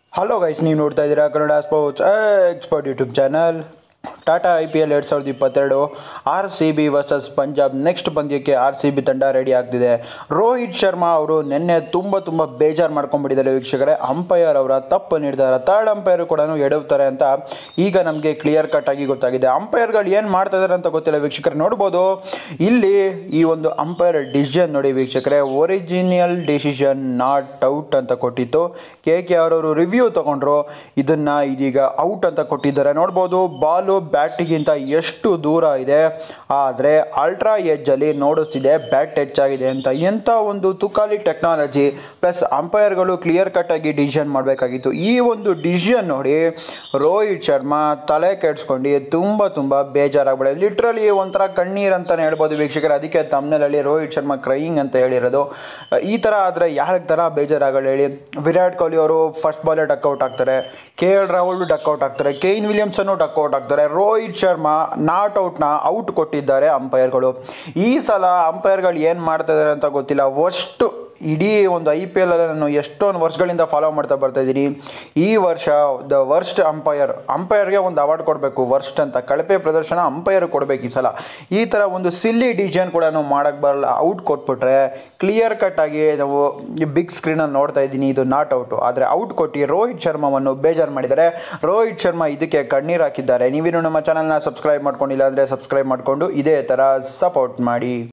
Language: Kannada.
ಹಲೋ ಗೈಸ್ ನೀವು ನೋಡ್ತಾ ಇದ್ದೀರಾ Kannada sports expert YouTube channel Tata I P L ಎರಡು ಸಾವಿರದ ಇಪ್ಪತ್ತೆರಡು R C B versus Punjab next ಪಂದ್ಯಕ್ಕೆ ಆರ್ ಸಿ ಬಿ ತಂಡ ರೆಡಿ ಆಗ್ತಿದೆ ರೋಹಿತ್ ಶರ್ಮಾ ಅವರು ನಿನ್ನೆ ತುಂಬ ತುಂಬ ಬೇಜಾರು ಮಾಡ್ಕೊಂಡ್ಬಿಟ್ಟಿದ್ದಾರೆ ವೀಕ್ಷಕರೇ ಅಂಪೈರ್ ಅವರ ತಪ್ಪು ನಿರ್ಧಾರ ಥರ್ಡ್ ಅಂಪೈರ್ ಕೂಡ ಎಡವ್ತಾರೆ ಅಂತ ಈಗ ನಮಗೆ ಕ್ಲಿಯರ್ ಕಟ್ ಆಗಿ ಗೊತ್ತಾಗಿದೆ ಅಂಪೈರ್ಗಳು ಏನು ಮಾಡ್ತಾ ಇದ್ದಾರೆ ಅಂತ ಗೊತ್ತಿಲ್ಲ ವೀಕ್ಷಕರೇ ನೋಡ್ಬೋದು ಇಲ್ಲಿ ಈ ಒಂದು ಅಂಪೈರ್ ಡಿಸಿಷನ್ ನೋಡಿ ವೀಕ್ಷಕರೇ ಒರಿಜಿನಿಯಲ್ ಡಿಸಿಷನ್ ನಾಟ್ ಔಟ್ ಅಂತ ಕೊಟ್ಟಿತ್ತು ಕೆ ಕೆ ಅವರವರು ರಿವ್ಯೂ ತಗೊಂಡ್ರು ಇದನ್ನ ಇದೀಗ ಔಟ್ ಅಂತ ಕೊಟ್ಟಿದ್ದಾರೆ ನೋಡ್ಬೋದು ಬಾಲು ಬ್ಯಾಟಿಗಿಂತ ಎಷ್ಟು ದೂರ ಇದೆ ಆದರೆ ಅಲ್ಟ್ರಾ ಎಜ್ಜಲ್ಲಿ ನೋಡಿಸ್ತಿದೆ ಬ್ಯಾಟ್ ಟಚ್ ಆಗಿದೆ ಅಂತ ಎಂಥ ಒಂದು ತುಕಾಲಿ ಟೆಕ್ನಾಲಜಿ ಪ್ಲಸ್ ಅಂಪೈರ್ಗಳು ಕ್ಲಿಯರ್ ಕಟ್ ಆಗಿ ಡಿಸಿಷನ್ ಮಾಡಬೇಕಾಗಿತ್ತು ಈ ಒಂದು ಡಿಸಿಷನ್ ನೋಡಿ ರೋಹಿತ್ ಶರ್ಮಾ ತಲೆ ಕೆಡ್ಸ್ಕೊಂಡು ತುಂಬ ತುಂಬ ಬೇಜಾರಾಗ್ಬಿಡ ಲಿಟ್ರಲಿ ಒಂಥರ ಕಣ್ಣೀರು ಅಂತಲೇ ಹೇಳ್ಬೋದು ವೀಕ್ಷಕರು ಅದಕ್ಕೆ ತಮ್ಮನಲ್ಲಿ ರೋಹಿತ್ ಶರ್ಮಾ ಕ್ರೈಯಿಂಗ್ ಅಂತ ಹೇಳಿರೋದು ಈ ಥರ ಆದರೆ ಯಾರಿಗೆ ಥರ ಬೇಜಾರಾಗಲ್ಲ ಹೇಳಿ ವಿರಾಟ್ ಕೊಹ್ಲಿ ಅವರು ಫಸ್ಟ್ ಬಾಲೇ ಡಕ್ಔಟ್ ಆಗ್ತಾರೆ ಕೆ ಎಲ್ ರಾಹುಲ್ ಡಕ್ಔಟ್ ಆಗ್ತಾರೆ ಕೇನ್ ವಿಲಿಯಮ್ಸನ್ನು ಡಕ್ಔಟ್ ಆಗ್ತಾರೆ ರೋಹಿತ್ ಶರ್ಮಾ ನಾಟ್ ಔಟ್ನ ಔಟ್ ಕೊಟ್ಟಿದ್ದಾರೆ ಅಂಪೈರ್ಗಳು ಈ ಸಲ ಅಂಪೈರ್ಗಳು ಏನು ಮಾಡ್ತಾ ಇದ್ದಾರೆ ಅಂತ ಗೊತ್ತಿಲ್ಲ ಅಷ್ಟು ಇಡೀ ಒಂದು ಐ ಪಿ ಎಲ್ ನಾನು ಎಷ್ಟೊಂದು ವರ್ಷಗಳಿಂದ ಫಾಲೋ ಮಾಡ್ತಾ ಬರ್ತಾ ಇದ್ದೀನಿ ಈ ವರ್ಷ ದ ವರ್ಸ್ಟ್ ಅಂಪೈರ್ ಅಂಪೈರ್ಗೆ ಒಂದು ಅವಾರ್ಡ್ ಕೊಡಬೇಕು ವರ್ಸ್ಟ್ ಅಂತ ಕಳಪೆ ಪ್ರದರ್ಶನ ಅಂಪೈರ್ ಕೊಡಬೇಕು ಈ ಸಲ ಈ ಥರ ಒಂದು ಸಿಲ್ಲಿ ಡಿಸಿಷನ್ ಕೂಡ ನಾವು ಮಾಡೋಕ್ಕೆ ಬರಲ್ಲ ಔಟ್ ಕೊಟ್ಬಿಟ್ರೆ ಕ್ಲಿಯರ್ ಕಟ್ ಆಗಿ ನಾವು ಬಿಗ್ ಸ್ಕ್ರೀನಲ್ಲಿ ನೋಡ್ತಾ ಇದ್ದೀನಿ ಇದು ನಾಟ್ ಔಟು ಆದರೆ ಔಟ್ ಕೊಟ್ಟು ರೋಹಿತ್ ಶರ್ಮಾವನ್ನು ಬೇಜಾರು ಮಾಡಿದ್ದಾರೆ ರೋಹಿತ್ ಶರ್ಮಾ ಇದಕ್ಕೆ ಕಣ್ಣೀರು ಹಾಕಿದ್ದಾರೆ ನೀವಿನ್ನು ನಮ್ಮ ಚಾನಲ್ನ ಸಬ್ಸ್ಕ್ರೈಬ್ ಮಾಡ್ಕೊಂಡಿಲ್ಲ ಅಂದರೆ ಸಬ್ಸ್ಕ್ರೈಬ್ ಮಾಡಿಕೊಂಡು ಇದೇ ಥರ ಸಪೋರ್ಟ್ ಮಾಡಿ